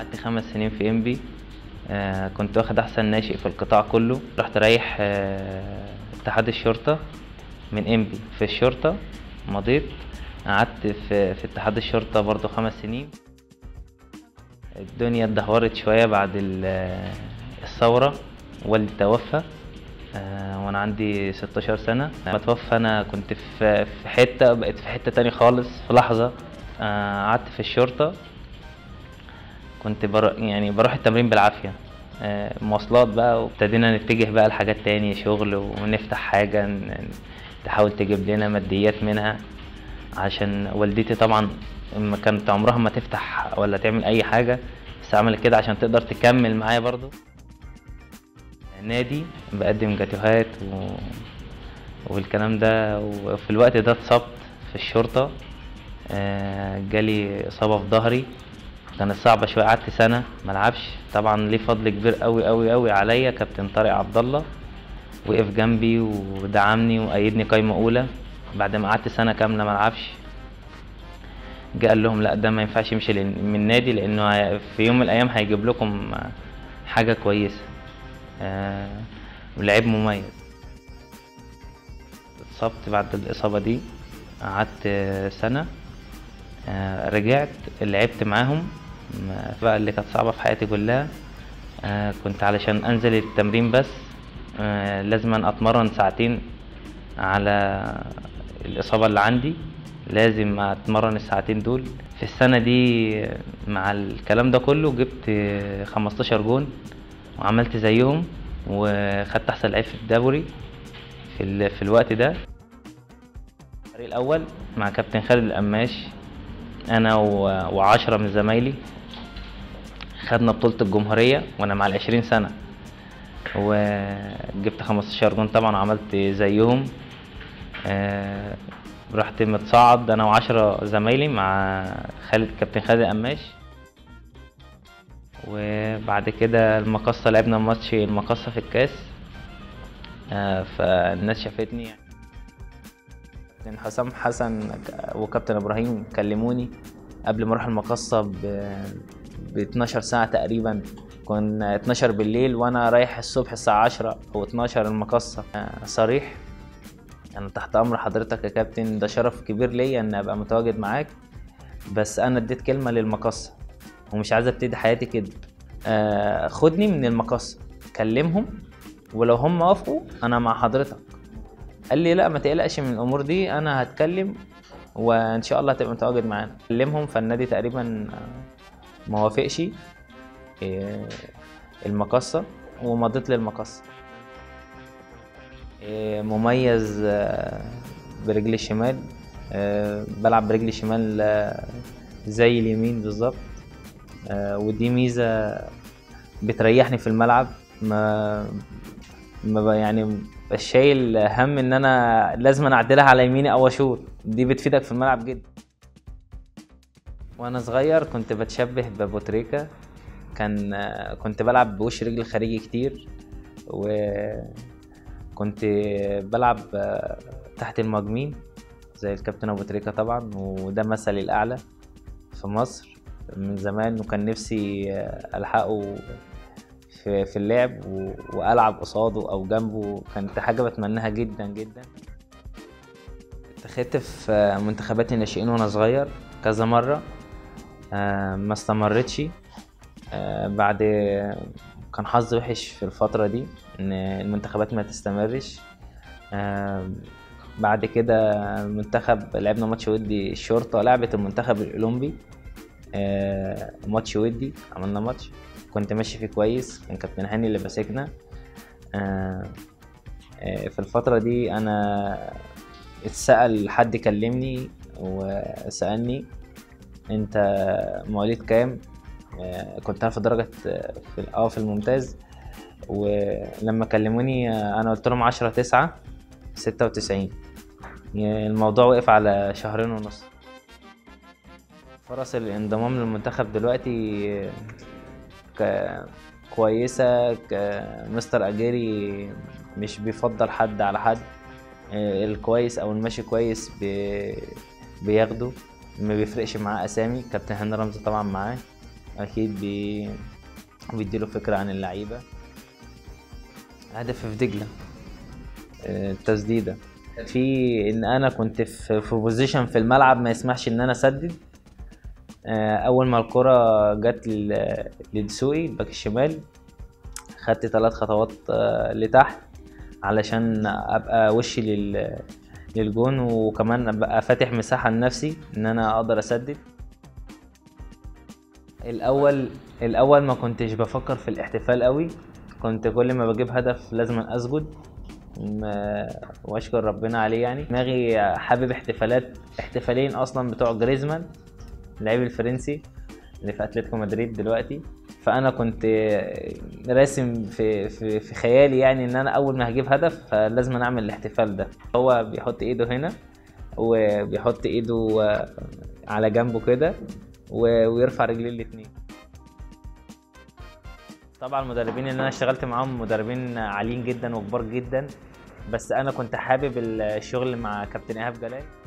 قعدت خمس سنين في انبي آه كنت واخد احسن ناشئ في القطاع كله رحت رايح آه اتحاد الشرطة من انبي في الشرطة مضيت قعدت في, في اتحاد الشرطة برضو خمس سنين الدنيا اتدهورت شوية بعد ال- الثورة والدي توفى آه، وانا عندي 16 سنة لما توفى انا كنت في في حتة بقيت في حتة تاني خالص في لحظة آه، قعدت في الشرطة كنت بر... يعني بروح التمرين بالعافية آه، مواصلات بقى وابتدينا نتجه بقى لحاجات تاني شغل ونفتح حاجة ن- تحاول تجيب لنا ماديات منها عشان والدتي طبعا ما كانت عمرها ما تفتح ولا تعمل اي حاجة بس عملت كده عشان تقدر تكمل معايا برضو نادي بقدم جاتوهات و... والكلام ده وفي الوقت ده اتصبت في الشرطة آه، جالي إصابة في ظهري كانت صعبة شوية قعدت سنة ملعبش طبعا ليه فضل كبير قوي قوي قوي عليا كابتن طارق عبد الله وقف جنبي ودعمني وأيدني قايمة أولى بعد ما قعدت سنة كاملة ملعبش جه قال لهم لا ده ما ينفعش يمشي لأن- من النادي لأنه هي- في يوم من الأيام هيجيب لكم حاجة كويسة آه، ولعيب مميز اتصبت بعد الإصابة دي قعدت آه، سنة آه، رجعت لعبت معاهم ما- بقى اللي كانت صعبة في حياتي كلها آه، كنت علشان أنزل التمرين بس آه، لازم أتمرن ساعتين على الإصابة اللي عندي لازم أتمرن الساعتين دول في السنة دي آه، مع الكلام ده كله جبت آه، 15 جون وعملت زيهم وخدت أحسن لعيب في الدوري في, ال... في الوقت ده الفريق الأول مع كابتن خالد القماش أنا و... وعشرة من زمايلي خدنا بطولة الجمهورية وأنا مع العشرين سنة وجبت 15 جون طبعا وعملت زيهم آه، رحت متصاعد أنا وعشرة زمايلي مع خالد كابتن خالد القماش وبعد كده المقصة لعبنا ماتش المقصة في الكاس آه، فالناس شافتني كابتن حسام حسن وكابتن ابراهيم كلموني قبل ما اروح المقصة ب ب 12 ساعة تقريبا كنا 12 بالليل وانا رايح الصبح الساعة 10 او 12 المقصة آه، صريح انا تحت امر حضرتك يا كابتن ده شرف كبير ليا ان ابقى متواجد معاك بس انا اديت كلمة للمقصة ومش عايز ابتدي حياتي كده آه خدني من المقصة كلمهم ولو هم وافقوا انا مع حضرتك قال لي لا ما تقلقش من الامور دي انا هتكلم وان شاء الله هتبقى متواجد معانا كلمهم فالنادي تقريبا آه، ما وافقش آه، المقصة ومضيت للمقصة آه، مميز آه، برجلي الشمال آه، بلعب برجلي الشمال آه، زي اليمين بالظبط آه، ودي ميزة بتريحني في الملعب ما ما ب- يعني بس شايل هم ان انا لازم أنا اعدلها على يميني او اشوط دي بتفيدك في الملعب جدا وانا صغير كنت بتشبه بابوتريكا كان آه، كنت بلعب بوش رجل خارجي كتير وكنت بلعب آه، تحت المهاجمين زي الكابتن ابو تريكة طبعا وده مثلي الاعلى في مصر من زمان وكان نفسي آه، الحقه في في اللعب و- والعب قصاده او جنبه كانت حاجه بتمناها جدا جدا اتخذت في منتخبات الناشئين وانا صغير كذا مره آه، ما استمرتش آه، بعد كان حظي وحش في الفترة دي إن المنتخبات ما تستمرش آه، بعد كده المنتخب لعبنا ماتش ودي الشرطة لعبت المنتخب الأولمبي آه، ماتش ودي عملنا ماتش كنت ماشي فيه كويس كان كابتن هاني اللي ماسكنا آه، آه، في الفترة دي أنا اتسأل حد كلمني وسألني أنت مواليد كام؟ آه، كنت أنا في درجة آه، في ال- اه في الممتاز ولما كلموني آه، أنا قلت لهم عشرة تسعة ستة وتسعين الموضوع وقف على شهرين ونص فرص الانضمام للمنتخب دلوقتي آه، ك- كويسة ك- مستر أجيري مش بيفضل حد على حد آه، الكويس أو الماشي كويس بي- بياخده ما بيفرقش معاه أسامي كابتن هاني رمزي طبعا معاه اكيد بي... بيديله فكره عن اللعيبه هدف في دجله آه، التسديده في ان انا كنت في في بوزيشن في الملعب ما يسمحش ان انا اسدد آه، اول ما الكره جت لل- لدسوقي الباك الشمال خدت ثلاث خطوات آه، لتحت علشان ابقى وشي لل للجون وكمان ابقى فاتح مساحه لنفسي ان انا اقدر اسدد الاول الاول ما كنتش بفكر في الاحتفال قوي كنت كل ما بجيب هدف لازم اسجد ما- واشكر ربنا عليه يعني دماغي حابب احتفالات احتفالين اصلا بتوع جريزمان اللاعب الفرنسي اللي في اتلتيكو مدريد دلوقتي فانا كنت راسم في في في خيالي يعني ان انا اول ما هجيب هدف فلازم أنا اعمل الاحتفال ده هو بيحط ايده هنا وبيحط ايده على جنبه كده و- ويرفع رجليه الاتنين طبعا المدربين اللي انا اشتغلت معاهم مدربين عاليين جدا وكبار جدا بس انا كنت حابب الشغل مع كابتن ايهاب جلال